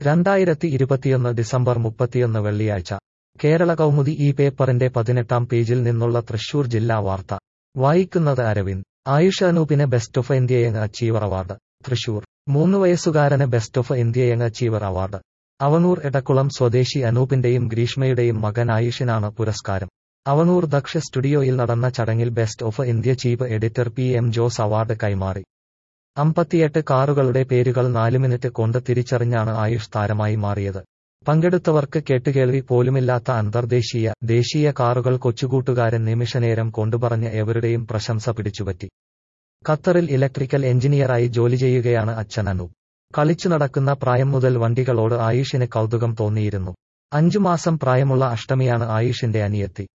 രണ്ടായിരത്തി ഇരുപത്തിയൊന്ന് ഡിസംബർ മുപ്പത്തിയൊന്ന് വെള്ളിയാഴ്ച കേരള കൗമുദി ഈ പേപ്പറിന്റെ പതിനെട്ടാം പേജിൽ നിന്നുള്ള തൃശൂർ ജില്ലാ വാർത്ത വായിക്കുന്നത് അരവിന്ദ് ആയുഷ് അനൂപിന് best of India young achiever award Thrissur മൂന്ന് വയസ്സുകാരന് best of India young achiever award Avanoor Edakkulam സ്വദേശി അനൂപിന്റെയും ഗ്രീഷ്മയുടെയും മകൻ ആയുഷിനാണ് പുരസ്കാരം അവണൂർ ദക്ഷ സ്റ്റുഡിയോയിൽ നടന്ന ചടങ്ങിൽ best of India chief editor P M Jose award കൈമാറി അമ്പത്തിയെട്ട് കാറുകളുടെ പേരുകൾ നാല് മിനിറ്റ് കൊണ്ട് തിരിച്ചറിഞ്ഞാണ് ആയുഷ് താരമായി മാറിയത് പങ്കെടുത്തവർക്ക് കേട്ടുകേൾവി പോലുമില്ലാത്ത അന്തർദേശീയ ദേശീയ കാറുകൾ കൊച്ചുകൂട്ടുകാരൻ നിമിഷനേരം കൊണ്ടുപറഞ്ഞ് എവരുടെയും പ്രശംസ പിടിച്ചുപറ്റി ഖത്തറിൽ ഇലക്ട്രിക്കൽ എഞ്ചിനീയറായി ജോലി ചെയ്യുകയാണ് അച്ഛൻ അനൂപ് കളിച്ചു നടക്കുന്ന പ്രായം മുതൽ വണ്ടികളോട് ആയുഷിന് കൗതുകം തോന്നിയിരുന്നു അഞ്ചു മാസം പ്രായമുള്ള അഷ്ടമിയാണ് ആയുഷിന്റെ അനിയത്തി